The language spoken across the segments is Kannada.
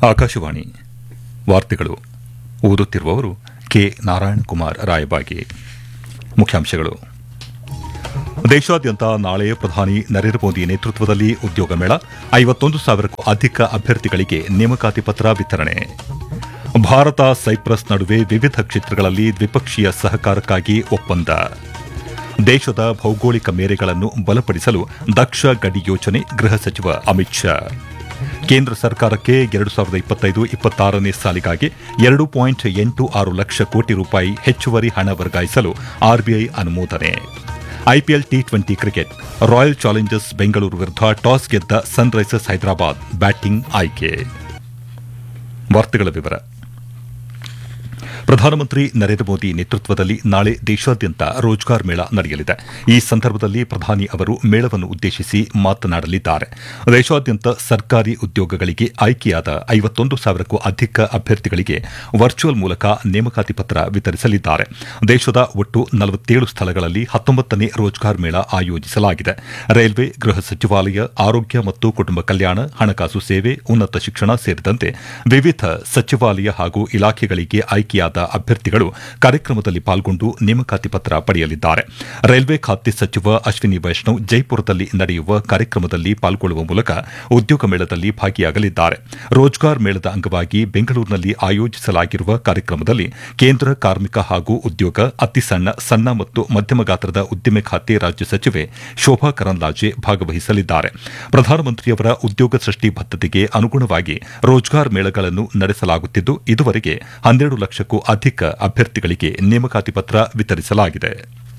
ಆಕಾಶವಾಣಿ ವಾರ್ತೆಗಳು ಓದುತ್ತಿರುವವರು ಕೆ ನಾರಾಯಣಕುಮಾರ್ ರಾಯಬಾಗಿ ಮುಖ್ಯಾಂಶಗಳು ದೇಶಾದ್ಯಂತ ನಾಳೆ ಪ್ರಧಾನಿ ನರೇಂದ್ರ ಮೋದಿ ನೇತೃತ್ವದಲ್ಲಿ ಉದ್ಯೋಗ ಮೇಳ ಐವತ್ತೊಂದು ಸಾವಿರಕ್ಕೂ ಅಧಿಕ ಅಭ್ಯರ್ಥಿಗಳಿಗೆ ನೇಮಕಾತಿ ಪತ್ರ ವಿತರಣೆ ಭಾರತ ಸೈಪ್ರಸ್ ನಡುವೆ ವಿವಿಧ ಕ್ಷೇತ್ರಗಳಲ್ಲಿ ದ್ವಿಪಕ್ಷೀಯ ಸಹಕಾರಕ್ಕಾಗಿ ಒಪ್ಪಂದ ದೇಶದ ಭೌಗೋಳಿಕ ಮೇರೆಗಳನ್ನು ಬಲಪಡಿಸಲು ದಕ್ಷ ಗಡಿ ಯೋಜನೆ ಗೃಹ ಸಚಿವ ಅಮಿತ್ ಶಾ ಕೇಂದ್ರ ಸರ್ಕಾರಕ್ಕೆ ಎರಡು ಸಾವಿರದ ಇಪ್ಪತ್ತೈದು ಇಪ್ಪತ್ತಾರನೇ ಸಾಲಿಗಾಗಿ ಎರಡು ಪಾಯಿಂಟ್ ಎಂಟು ಆರು ಲಕ್ಷ ಕೋಟಿ ರೂಪಾಯಿ ಹೆಚ್ಚುವರಿ ಹಣ ವರ್ಗಾಯಿಸಲು ಆರ್ಬಿಐ ಅನುಮೋದನೆ IPL T twenty cricket Royal Challengers Bengaluru ವಿರುದ್ಧ ಟಾಸ್ ಗೆದ್ದ ಸನ್ರೈಸರ್ಸ್ ಹೈದರಾಬಾದ್ ಬ್ಯಾಟಿಂಗ್ ಆಯ್ಕೆ ವಾರ್ತೆಗಳ ವಿವರ ಪ್ರಧಾನಮಂತ್ರಿ ನರೇಂದ್ರ ಮೋದಿ ನೇತೃತ್ವದಲ್ಲಿ ನಾಳೆ ದೇಶಾದ್ಯಂತ ರೋಜ್ಗಾರ್ ಮೇಳ ನಡೆಯಲಿದೆ ಈ ಸಂದರ್ಭದಲ್ಲಿ ಪ್ರಧಾನಿ ಅವರು ಮೇಳವನ್ನು ಉದ್ದೇಶಿಸಿ ಮಾತನಾಡಲಿದ್ದಾರೆ ದೇಶಾದ್ಯಂತ ಸರ್ಕಾರಿ ಉದ್ಯೋಗಗಳಿಗೆ ಆಯ್ಕೆಯಾದ ಐವತ್ತೊಂದು ಸಾವಿರಕ್ಕೂ ಅಧಿಕ ಅಭ್ಯರ್ಥಿಗಳಿಗೆ ವರ್ಚುವಲ್ ಮೂಲಕ ನೇಮಕಾತಿ ಪತ್ರ ವಿತರಿಸಲಿದ್ದಾರೆ ದೇಶದ ಒಟ್ಟು ನಲವತ್ತೇಳು ಸ್ಥಳಗಳಲ್ಲಿ ಹತ್ತೊಂಬತ್ತನೇ ರೋಜ್ಗಾರ್ ಮೇಳ ಆಯೋಜಿಸಲಾಗಿದೆ ರೈಲ್ವೆ ಗೃಹ ಸಚಿವಾಲಯ ಆರೋಗ್ಯ ಮತ್ತು ಕುಟುಂಬ ಕಲ್ಯಾಣ ಹಣಕಾಸು ಸೇವೆ ಉನ್ನತ ಶಿಕ್ಷಣ ಸೇರಿದಂತೆ ವಿವಿಧ ಸಚಿವಾಲಯ ಹಾಗೂ ಇಲಾಖೆಗಳಿಗೆ ಆಯ್ಕೆಯಾದ ಅಭ್ಯರ್ಥಿಗಳು ಕಾರ್ಯಕ್ರಮದಲ್ಲಿ ಪಾಲ್ಗೊಂಡು ನೇಮಕಾತಿ ಪತ್ರ ಪಡೆಯಲಿದ್ದಾರೆ ರೈಲ್ವೆ ಖಾತೆ ಸಚಿವ ಅಶ್ವಿನಿ ವೈಷ್ಣವ್ ಜೈಪುರದಲ್ಲಿ ನಡೆಯುವ ಕಾರ್ಯಕ್ರಮದಲ್ಲಿ ಪಾಲ್ಗೊಳ್ಳುವ ಮೂಲಕ ಉದ್ಯೋಗ ಮೇಳದಲ್ಲಿ ಭಾಗಿಯಾಗಲಿದ್ದಾರೆ ರೋಜ್ಗಾರ್ ಮೇಳದ ಅಂಗವಾಗಿ ಬೆಂಗಳೂರಿನಲ್ಲಿ ಆಯೋಜಿಸಲಾಗಿರುವ ಕಾರ್ಯಕ್ರಮದಲ್ಲಿ ಕೇಂದ್ರ ಕಾರ್ಮಿಕ ಹಾಗೂ ಉದ್ಯೋಗ ಅತಿ ಸಣ್ಣ ಸಣ್ಣ ಮತ್ತು ಮಧ್ಯಮ ಗಾತ್ರದ ಉದ್ದಿಮೆ ಖಾತೆ ರಾಜ್ಯ ಸಚಿವೆ ಶೋಭಾ ಕರಂದ್ಲಾಜೆ ಭಾಗವಹಿಸಲಿದ್ದಾರೆ ಪ್ರಧಾನಮಂತ್ರಿಯವರ ಉದ್ಯೋಗ ಸೃಷ್ಟಿ ಬದ್ದತೆಗೆ ಅನುಗುಣವಾಗಿ ರೋಜ್ಗಾರ್ ಮೇಳಗಳನ್ನು ನಡೆಸಲಾಗುತ್ತಿದ್ದು ಇದುವರೆಗೆ ಹನ್ನೆರಡು ಲಕ್ಷಕ್ಕೂ ಅಧಿಕ ಅಭ್ಯರ್ಥಿಗಳಿಗೆ ನೇಮಕಾತಿ ಪತ್ರ ವಿತರಿಸಲಾಗಿದೆ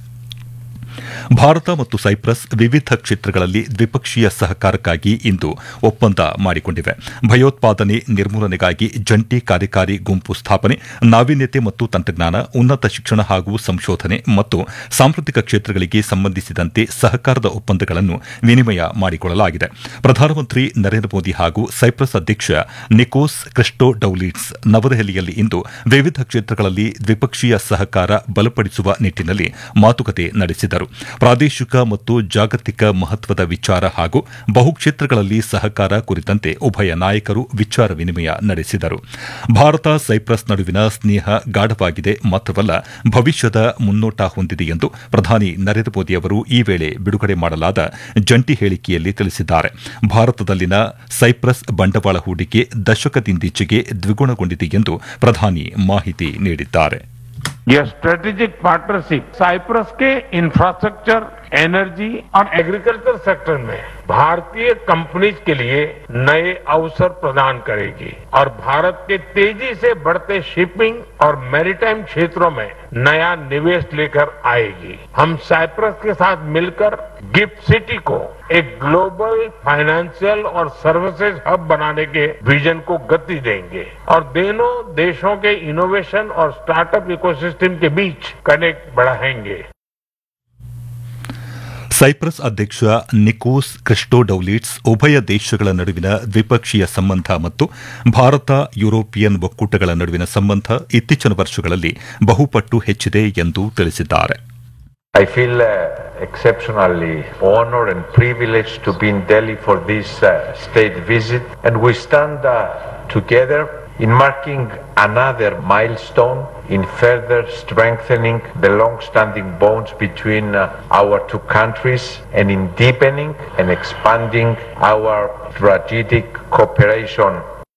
ಭಾರತ ಮತ್ತು ಸೈಪ್ರಸ್ ವಿವಿಧ ಕ್ಷೇತ್ರಗಳಲ್ಲಿ ದ್ವಿಪಕ್ಷೀಯ ಸಹಕಾರಕ್ಕಾಗಿ ಇಂದು ಒಪ್ಪಂದ ಮಾಡಿಕೊಂಡಿವೆ ಭಯೋತ್ಪಾದನೆ ನಿರ್ಮೂಲನೆಗಾಗಿ ಜಂಟಿ ಕಾರ್ಯಕಾರಿ ಗುಂಪು ಸ್ಥಾಪನೆ ನಾವೀನ್ಯತೆ ಮತ್ತು ತಂತ್ರಜ್ಞಾನ ಉನ್ನತ ಶಿಕ್ಷಣ ಹಾಗೂ ಸಂಶೋಧನೆ ಮತ್ತು ಸಾಂಸ್ಕೃತಿಕ ಕ್ಷೇತ್ರಗಳಿಗೆ ಸಂಬಂಧಿಸಿದಂತೆ ಸಹಕಾರದ ಒಪ್ಪಂದಗಳನ್ನು ವಿನಿಮಯ ಮಾಡಿಕೊಳ್ಳಲಾಗಿದೆ ಪ್ರಧಾನಮಂತ್ರಿ ನರೇಂದ್ರ ಮೋದಿ ಹಾಗೂ ಸೈಪ್ರಸ್ ಅಧ್ಯಕ್ಷ ನಿಕೋಸ್ ಕ್ರಿಸ್ಟೋಡೌಲಿಡ್ಸ್ ನವದೆಹಲಿಯಲ್ಲಿ ಇಂದು ವಿವಿಧ ಕ್ಷೇತ್ರಗಳಲ್ಲಿ ದ್ವಿಪಕ್ಷೀಯ ಸಹಕಾರ ಬಲಪಡಿಸುವ ನಿಟ್ಟಿನಲ್ಲಿ ಮಾತುಕತೆ ನಡೆಸಿದರು ಪ್ರಾದೇಶಿಕ ಮತ್ತು ಜಾಗತಿಕ ಮಹತ್ವದ ವಿಚಾರ ಹಾಗೂ ಬಹುಕ್ಷೇತ್ರಗಳಲ್ಲಿ ಸಹಕಾರ ಕುರಿತಂತೆ ಉಭಯ ನಾಯಕರು ವಿಚಾರ ವಿನಿಮಯ ನಡೆಸಿದರು ಭಾರತ ಸೈಪ್ರಸ್ ನಡುವಿನ ಸ್ನೇಹ ಗಾಢವಾಗಿದೆ ಮಾತ್ರವಲ್ಲ ಭವಿಷ್ಯದ ಮುನ್ನೋಟ ಹೊಂದಿದೆ ಎಂದು ಪ್ರಧಾನಿ ನರೇಂದ್ರ ಮೋದಿ ಅವರು ಈ ವೇಳೆ ಬಿಡುಗಡೆ ಮಾಡಲಾದ ಜಂಟಿ ಹೇಳಿಕೆಯಲ್ಲಿ ತಿಳಿಸಿದ್ದಾರೆ ಭಾರತದಲ್ಲಿನ ಸೈಪ್ರಸ್ ಬಂಡವಾಳ ಹೂಡಿಕೆ ದಶಕದಿಂದೀಚೆಗೆ ದ್ವಿಗುಣಗೊಂಡಿದೆ ಎಂದು ಪ್ರಧಾನಿ ಮಾಹಿತಿ ನೀಡಿದ್ದಾರೆ यह स्ट्रेटेजिक पार्टनरशिप साइप्रस के इंफ्रास्ट्रक्चर एनर्जी और एग्रीकल्चर सेक्टर में भारतीय कंपनीज के लिए नए अवसर प्रदान करेगी और भारत के तेजी से बढ़ते शिपिंग और मैरीटाइम क्षेत्रों में नया निवेश लेकर आएगी हम साइप्रस के साथ मिलकर गिफ्ट सिटी को एक ग्लोबल फाइनेंशियल और सर्विसेज हब बनाने के विजन को गति देंगे और दोनों देशों के इनोवेशन और स्टार्टअप इकोसिस्टम के बीच कनेक्ट बढ़ाएंगे ಸೈಪ್ರಸ್ ಅಧ್ಯಕ್ಷ ನಿಕೋಸ್ ಕ್ರಿಸ್ಟೋಡೌಲಿಟ್ಸ್ ಉಭಯ ದೇಶಗಳ ನಡುವಿನ ದ್ವಿಪಕ್ಷೀಯ ಸಂಬಂಧ ಮತ್ತು ಭಾರತ ಯುರೋಪಿಯನ್ ಒಕ್ಕೂಟಗಳ ನಡುವಿನ ಸಂಬಂಧ ಇತ್ತೀಚಿನ ವರ್ಷಗಳಲ್ಲಿ ಬಹುಪಟ್ಟು ಹೆಚ್ಚಿದೆ ಎಂದು ತಿಳಿಸಿದ್ದಾರೆ I feel uh, exceptionally honored and privileged to be in Delhi for this uh, state visit, and we stand uh, together in marking another milestone in further strengthening the long-standing bonds between uh, our two countries and in deepening and expanding our strategic cooperation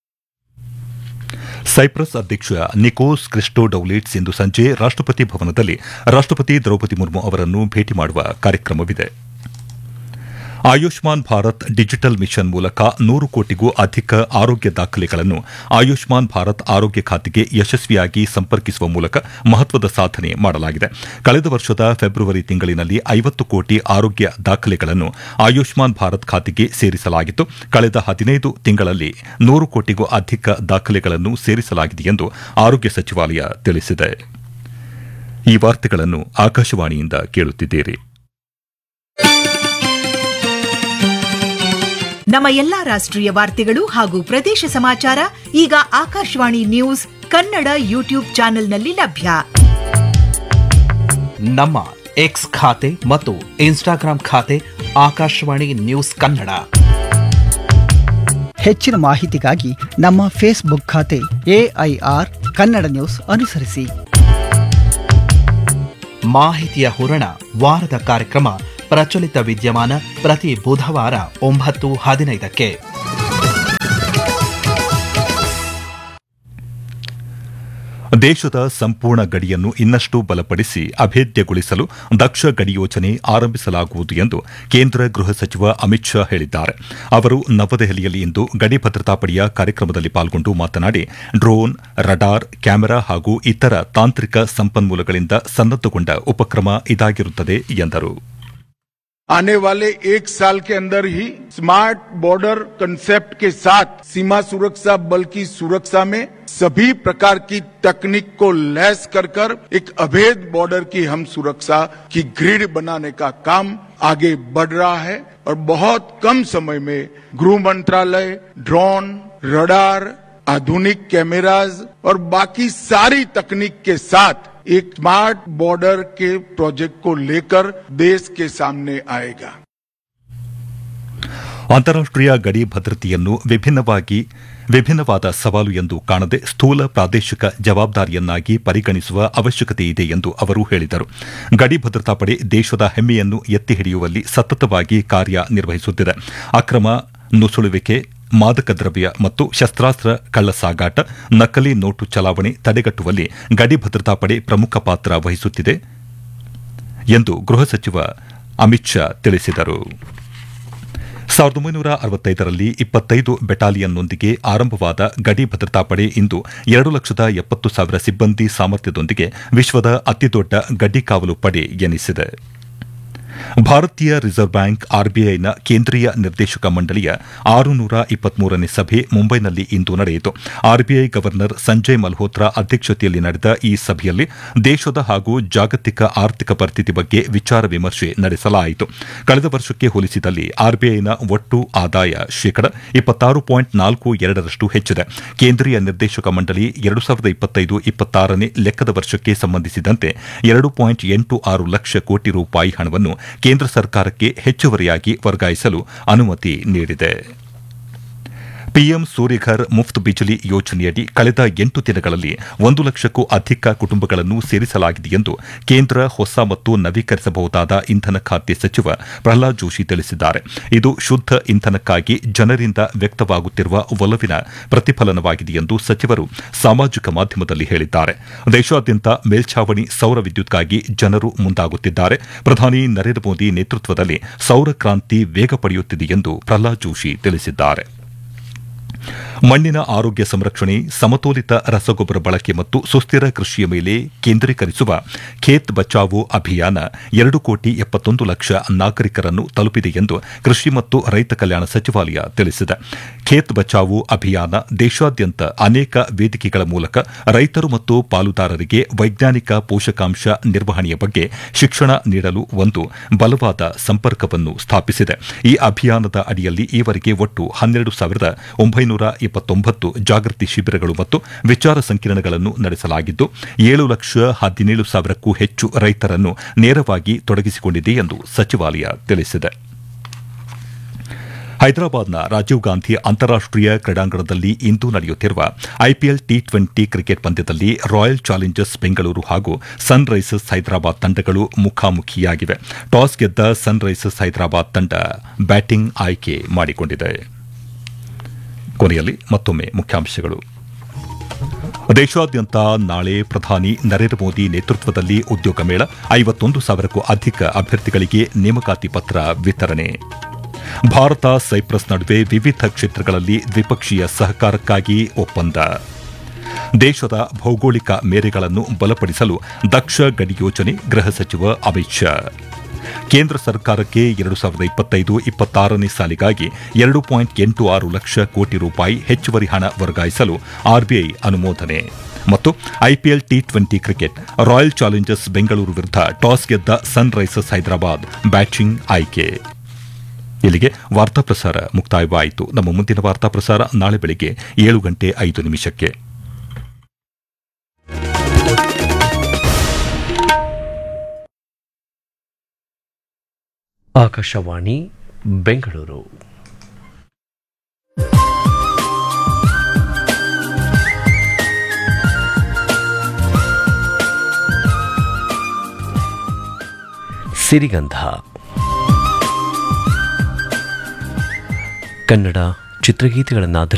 Cyprus ಅಧ್ಯಕ್ಷ ನಿಕೋಸ್ ಕ್ರಿಸ್ಟೋಡೌಲಿಟ್ಸ್ ಇಂದು ಸಂಜೆ ರಾಷ್ಟಪತಿ ಭವನದಲ್ಲಿ ರಾಷ್ಟಪತಿ ದ್ರೌಪದಿ ಮುರ್ಮು ಅವರನ್ನು ಭೇಟಿ ಮಾಡುವ ಕಾರ್ಯಕ್ರಮವಿದೆ ಆಯುಷ್ಮಾನ್ ಭಾರತ್ ಡಿಜಿಟಲ್ ಮಿಷನ್ ಮೂಲಕ ನೂರು ಕೋಟಿಗೂ ಅಧಿಕ ಆರೋಗ್ಯ ದಾಖಲೆಗಳನ್ನು ಆಯುಷ್ಮಾನ್ ಭಾರತ್ ಆರೋಗ್ಯ ಖಾತೆಗೆ ಯಶಸ್ವಿಯಾಗಿ ಸಂಪರ್ಕಿಸುವ ಮೂಲಕ ಮಹತ್ವದ ಸಾಧನೆ ಮಾಡಲಾಗಿದೆ ಕಳೆದ ವರ್ಷದ ಫೆಬ್ರವರಿ ತಿಂಗಳಿನಲ್ಲಿ ಐವತ್ತು ಕೋಟಿ ಆರೋಗ್ಯ ದಾಖಲೆಗಳನ್ನು ಆಯುಷ್ಮಾನ್ ಭಾರತ್ ಖಾತೆಗೆ ಸೇರಿಸಲಾಗಿತ್ತು ಕಳೆದ ಹದಿನೈದು ತಿಂಗಳಲ್ಲಿ ನೂರು ಕೋಟಿಗೂ ಅಧಿಕ ದಾಖಲೆಗಳನ್ನು ಸೇರಿಸಲಾಗಿದೆ ಎಂದು ಆರೋಗ್ಯ ಸಚಿವಾಲಯ ತಿಳಿಸಿದೆ ಈ ವಾರ್ತೆಗಳನ್ನು ಆಕಾಶವಾಣಿಯಿಂದ ಕೇಳುತ್ತಿದ್ದೀರಿ ನಮ್ಮ ಎಲ್ಲಾ ರಾಷ್ಟ್ರೀಯ ವಾರ್ತೆಗಳು ಹಾಗೂ ಪ್ರದೇಶ ಸಮಾಚಾರ ಈಗ ಆಕಾಶವಾಣಿ ನ್ಯೂಸ್ ಕನ್ನಡ ಯೂಟ್ಯೂಬ್ ಚಾನೆಲ್ನಲ್ಲಿ ಲಭ್ಯ ನಮ್ಮ ಎಕ್ಸ್ ಖಾತೆ ಮತ್ತು ಇನ್ಸ್ಟಾಗ್ರಾಂ ಖಾತೆ ಆಕಾಶವಾಣಿ ನ್ಯೂಸ್ ಕನ್ನಡ ಹೆಚ್ಚಿನ ಮಾಹಿತಿಗಾಗಿ ನಮ್ಮ ಫೇಸ್ಬುಕ್ ಖಾತೆ ಎಐಆರ್ ಕನ್ನಡ ನ್ಯೂಸ್ ಅನುಸರಿಸಿ ಮಾಹಿತಿಯ ಹೂರಣ ವಾರದ ಕಾರ್ಯಕ್ರಮ ಪ್ರಚಲಿತ ವಿದ್ಯಮಾನ ಪ್ರತಿ ಬುಧವಾರ ಒಂಬತ್ತು ಹದಿನೈದಕ್ಕೆ ದೇಶದ ಸಂಪೂರ್ಣ ಗಡಿಯನ್ನು ಇನ್ನಷ್ಟು ಬಲಪಡಿಸಿ ಅಭೇದ್ಯಗೊಳಿಸಲು ದಕ್ಷ ಗಡಿ ಯೋಜನೆ ಆರಂಭಿಸಲಾಗುವುದು ಎಂದು ಕೇಂದ್ರ ಗೃಹ ಸಚಿವ ಅಮಿತ್ ಶಾ ಹೇಳಿದ್ದಾರೆ ಅವರು ನವದೆಹಲಿಯಲ್ಲಿ ಇಂದು ಗಡಿ ಭದ್ರತಾ ಪಡೆಯ ಕಾರ್ಯಕ್ರಮದಲ್ಲಿ ಪಾಲ್ಗೊಂಡು ಮಾತನಾಡಿ ಡ್ರೋನ್ ರಡಾರ್ ಕ್ಯಾಮೆರಾ ಹಾಗೂ ಇತರ ತಾಂತ್ರಿಕ ಸಂಪನ್ಮೂಲಗಳಿಂದ ಸನ್ನದ್ದಗೊಂಡ ಉಪಕ್ರಮ ಇದಾಗಿರುತ್ತದೆ ಎಂದರು आने वाले एक साल के अंदर ही स्मार्ट बॉर्डर कंसेप्ट के साथ सीमा सुरक्षा बल की सुरक्षा में सभी प्रकार की तकनीक को लैस कर कर एक अभेद बॉर्डर की हम सुरक्षा की ग्रिड बनाने का काम आगे बढ़ रहा है और बहुत कम समय में गृह मंत्रालय ड्रोन रडार आधुनिक कैमराज और बाकी सारी तकनीक के साथ एक स्मार्ट बॉर्डर के प्रोजेक्ट को लेकर देश के सामने आएगा ಅಂತಾರಾಷ್ಟೀಯ ಗಡಿ ಭದ್ರತೆಯನ್ನು ವಿಭಿನ್ನವಾಗಿ ವಿಭಿನ್ನವಾದ ಸವಾಲು ಎಂದು ಕಾಣದೆ ಸ್ಥೂಲ ಪ್ರಾದೇಶಿಕ ಜವಾಬ್ದಾರಿಯನ್ನಾಗಿ ಪರಿಗಣಿಸುವ ಅವಶ್ಯಕತೆ ಇದೆ ಎಂದು ಅವರು ಹೇಳಿದರು ಗಡಿ ಭದ್ರತಾ ಪಡೆ ದೇಶದ ಹೆಮ್ಮೆಯನ್ನು ಎತ್ತಿ ಹಿಡಿಯುವಲ್ಲಿ ಸತತವಾಗಿ ಕಾರ್ಯನಿರ್ವಹಿಸುತ್ತಿದೆ ಅಕ್ರಮ ನುಸುಳುವಿಕೆ ಮಾದಕ ದ್ರವ್ಯ ಮತ್ತು ಶಸ್ತ್ರಾಸ್ತ್ರ ಕಳ್ಳಸಾಗಾಟ ನಕಲಿ ನೋಟು ಚಲಾವಣೆ ತಡೆಗಟ್ಟುವಲ್ಲಿ ಗಡಿ ಭದ್ರತಾ ಪಡೆ ಪ್ರಮುಖ ಪಾತ್ರ ವಹಿಸುತ್ತಿದೆ ಎಂದು ಗೃಹ ಸಚಿವ ಅಮಿತ್ ಶಾ ತಿಳಿಸಿದರು ಸಾವಿರದ ಒಂಬೈನೂರ ಅರವತ್ತೈದರಲ್ಲಿ ಇಪ್ಪತ್ತೈದು ಬೆಟಾಲಿಯನ್ನೊಂದಿಗೆ ಆರಂಭವಾದ ಗಡಿ ಭದ್ರತಾ ಪಡೆ ಇಂದು ಎರಡು ಲಕ್ಷದ ಎಪ್ಪತ್ತು ಸಾವಿರ ಸಿಬ್ಬಂದಿ ಸಾಮರ್ಥ್ಯದೊಂದಿಗೆ ವಿಶ್ವದ ಅತಿದೊಡ್ಡ ಗಡಿ ಕಾವಲು ಪಡೆ ಎನಿಸಿದೆ ಭಾರತೀಯ ರಿಸರ್ವ್ ಬ್ಯಾಂಕ್ ಆರ್ಬಿಐನ ಕೇಂದ್ರೀಯ ನಿರ್ದೇಶಕ ಮಂಡಳಿಯ ಆರುನೂರ ಇಪ್ಪತ್ಮೂರನೇ ಸಭೆ ಮುಂಬೈನಲ್ಲಿ ಇಂದು ನಡೆಯಿತು ಆರ್ಬಿಐ ಗವರ್ನರ್ ಸಂಜಯ್ ಮಲ್ಹೋತ್ರಾ ಅಧ್ಯಕ್ಷತೆಯಲ್ಲಿ ನಡೆದ ಈ ಸಭೆಯಲ್ಲಿ ದೇಶದ ಹಾಗೂ ಜಾಗತಿಕ ಆರ್ಥಿಕ ಪರಿಸ್ಥಿತಿ ಬಗ್ಗೆ ವಿಚಾರ ವಿಮರ್ಶೆ ನಡೆಸಲಾಯಿತು ಕಳೆದ ವರ್ಷಕ್ಕೆ ಹೋಲಿಸಿದಲ್ಲಿ ಆರ್ಬಿಐನ ಒಟ್ಟು ಆದಾಯ ಶೇಕಡ ಇಪ್ಪತ್ತಾರು ಪಾಯಿಂಟ್ ನಾಲ್ಕು ಎರಡರಷ್ಟು ಹೆಚ್ಚಿದೆ ಕೇಂದ್ರೀಯ ನಿರ್ದೇಶಕ ಮಂಡಳಿ ಎರಡು ಸಾವಿರದ ಇಪ್ಪತ್ತೈದು ಇಪ್ಪತ್ತಾರನೇ ಲೆಕ್ಕದ ವರ್ಷಕ್ಕೆ ಸಂಬಂಧಿಸಿದಂತೆ ಎರಡು ಪಾಯಿಂಟ್ ಎಂಟು ಆರು ಲಕ್ಷ ಕೋಟಿ ರೂಪಾಯಿ ಹಣವನ್ನು ಕೇಂದ್ರ ಸರ್ಕಾರಕ್ಕೆ ಹೆಚ್ಚುವರಿಯಾಗಿ ವರ್ಗಾಯಿಸಲು ಅನುಮತಿ ನೀಡಿದೆ ಪಿಎಂ ಸೂರ್ಯಘರ್ ಮುಫ್ತ್ ಬಿಜಲಿ ಯೋಜನೆಯಡಿ ಕಳೆದ ಎಂಟು ದಿನಗಳಲ್ಲಿ ಒಂದು ಲಕ್ಷಕ್ಕೂ ಅಧಿಕ ಕುಟುಂಬಗಳನ್ನು ಸೇರಿಸಲಾಗಿದೆ ಎಂದು ಕೇಂದ್ರ ಹೊಸ ಮತ್ತು ನವೀಕರಿಸಬಹುದಾದ ಇಂಧನ ಖಾತೆ ಸಚಿವ ಪ್ರಹ್ಲಾದ್ ಜೋಶಿ ತಿಳಿಸಿದ್ದಾರೆ ಇದು ಶುದ್ದ ಇಂಧನಕ್ಕಾಗಿ ಜನರಿಂದ ವ್ಯಕ್ತವಾಗುತ್ತಿರುವ ಒಲವಿನ ಪ್ರತಿಫಲನವಾಗಿದೆ ಎಂದು ಸಚಿವರು ಸಾಮಾಜಿಕ ಮಾಧ್ಯಮದಲ್ಲಿ ಹೇಳಿದ್ದಾರೆ ದೇಶಾದ್ಯಂತ ಮೇಲ್ಛಾವಣಿ ಸೌರ ವಿದ್ಯುತ್ಗಾಗಿ ಜನರು ಮುಂದಾಗುತ್ತಿದ್ದಾರೆ ಪ್ರಧಾನಿ ನರೇಂದ್ರ ಮೋದಿ ನೇತೃತ್ವದಲ್ಲಿ ಸೌರ ಕ್ರಾಂತಿ ವೇಗ ಪಡೆಯುತ್ತಿದೆ ಎಂದು ಪ್ರಹ್ಲಾದ್ ಜೋಶಿ ತಿಳಿಸಿದ್ದಾರೆ ಮಣ್ಣಿನ ಆರೋಗ್ಯ ಸಂರಕ್ಷಣೆ ಸಮತೋಲಿತ ರಸಗೊಬ್ಬರ ಬಳಕೆ ಮತ್ತು ಸುಸ್ಥಿರ ಕೃಷಿಯ ಮೇಲೆ ಕೇಂದ್ರೀಕರಿಸುವ ಖೇತ್ ಬಚಾವೋ ಅಭಿಯಾನ ಎರಡು ಕೋಟಿ ಎಪ್ಪತ್ತೊಂದು ಲಕ್ಷ ನಾಗರಿಕರನ್ನು ತಲುಪಿದೆ ಎಂದು ಕೃಷಿ ಮತ್ತು ರೈತ ಕಲ್ಯಾಣ ಸಚಿವಾಲಯ ತಿಳಿಸಿದೆ ಖೇತ್ ಬಚಾವೋ ಅಭಿಯಾನ ದೇಶಾದ್ಯಂತ ಅನೇಕ ವೇದಿಕೆಗಳ ಮೂಲಕ ರೈತರು ಮತ್ತು ಪಾಲುದಾರರಿಗೆ ವೈಜ್ಞಾನಿಕ ಪೋಷಕಾಂಶ ನಿರ್ವಹಣೆಯ ಬಗ್ಗೆ ಶಿಕ್ಷಣ ನೀಡಲು ಒಂದು ಬಲವಾದ ಸಂಪರ್ಕವನ್ನು ಸ್ಥಾಪಿಸಿದೆ ಈ ಅಭಿಯಾನದ ಅಡಿಯಲ್ಲಿ ಈವರೆಗೆ ಒಟ್ಟು ಹನ್ನೆರಡು ಸಾವಿರದ ಒಂಬೈನೂರ ಇಪ್ಪತ್ತೊಂಬತ್ತು ಜಾಗೃತಿ ಶಿಬಿರಗಳು ಮತ್ತು ವಿಚಾರ ಸಂಕಿರಣಗಳನ್ನು ನಡೆಸಲಾಗಿದ್ದು ಏಳು ಲಕ್ಷ ಹದಿನೇಳು ಸಾವಿರಕ್ಕೂ ಹೆಚ್ಚು ರೈತರನ್ನು ನೇರವಾಗಿ ತೊಡಗಿಸಿಕೊಂಡಿದೆ ಎಂದು ಸಚಿವಾಲಯ ತಿಳಿಸಿದೆ ಹೈದರಾಬಾದ್ನ ರಾಜೀವ್ ಗಾಂಧಿ ಅಂತಾರಾಷ್ಟೀಯ ಕ್ರೀಡಾಂಗಣದಲ್ಲಿ ಇಂದು ನಡೆಯುತ್ತಿರುವ ಐಪಿಎಲ್ ಟಿ ಟ್ವೆಂಟಿ ಕ್ರಿಕೆಟ್ ಪಂದ್ಯದಲ್ಲಿ ರಾಯಲ್ ಚಾಲೆಂಜರ್ಸ್ ಬೆಂಗಳೂರು ಹಾಗೂ ಸನ್ ರೈಸರ್ಸ್ ಹೈದರಾಬಾದ್ ತಂಡಗಳು ಮುಖಾಮುಖಿಯಾಗಿವೆ ಟಾಸ್ ಗೆದ್ದ ಸನ್ ರೈಸರ್ಸ್ ಹೈದರಾಬಾದ್ ತಂಡ ಬ್ಯಾಟಿಂಗ್ ಆಯ್ಕೆ ಮಾಡಿಕೊಂಡಿದೆ ಕೊನೆಯಲ್ಲಿ ಮತ್ತೊಮ್ಮೆ ಮುಖ್ಯಾಂಶಗಳು ದೇಶಾದ್ಯಂತ ನಾಳೆ ಪ್ರಧಾನಿ ನರೇಂದ್ರ ಮೋದಿ ನೇತೃತ್ವದಲ್ಲಿ ಉದ್ಯೋಗ ಮೇಳ ಐವತ್ತೊಂದು ಸಾವಿರಕ್ಕೂ ಅಧಿಕ ಅಭ್ಯರ್ಥಿಗಳಿಗೆ ನೇಮಕಾತಿ ಪತ್ರ ವಿತರಣೆ ಭಾರತ ಸೈಪ್ರಸ್ ನಡುವೆ ವಿವಿಧ ಕ್ಷೇತ್ರಗಳಲ್ಲಿ ದ್ವಿಪಕ್ಷೀಯ ಸಹಕಾರಕ್ಕಾಗಿ ಒಪ್ಪಂದ ದೇಶದ ಭೌಗೋಳಿಕ ಮೇರೆಗಳನ್ನು ಬಲಪಡಿಸಲು ದಕ್ಷ ಗಡಿ ಯೋಜನೆ ಗೃಹ ಸಚಿವ ಅಮಿತ್ ಶಾ ಕೇಂದ್ರ ಸರ್ಕಾರಕ್ಕೆ ಎರಡು ಸಾವಿರದ ಇಪ್ಪತ್ತೈದು ಇಪ್ಪತ್ತಾರನೇ ಸಾಲಿಗಾಗಿ ಎರಡು ಪಾಯಿಂಟ್ ಎಂಟು ಆರು ಲಕ್ಷ ಕೋಟಿ ರೂಪಾಯಿ ಹೆಚ್ಚುವರಿ ಹಣ ವರ್ಗಾಯಿಸಲು ಆರ್ಬಿಐ ಅನುಮೋದನೆ ಮತ್ತು IPL T twenty cricket Royal Challengers Bengaluru ವಿರುದ್ಧ ಟಾಸ್ ಗೆದ್ದ ಸನ್ ರೈಸರ್ಸ್ ಹೈದರಾಬಾದ್ ಬ್ಯಾಟಿಂಗ್ ಆಯ್ಕೆ ಇಲ್ಲಿಗೆ ವಾರ್ತಾ ಪ್ರಸಾರ ಮುಕ್ತಾಯವಾಯಿತು ನಮ್ಮ ಮುಂದಿನ ವಾರ್ತಾ ಪ್ರಸಾರ ನಾಳೆ ಬೆಳಿಗ್ಗೆ ಏಳು ಗಂಟೆ ಐದು ನಿಮಿಷಕ್ಕೆ ಆಕಾಶವಾಣಿ ಬೆಂಗಳೂರು ಸಿರಿಗಂಧ ಕನ್ನಡ ಚಿತ್ರಗೀತೆಗಳನ್ನು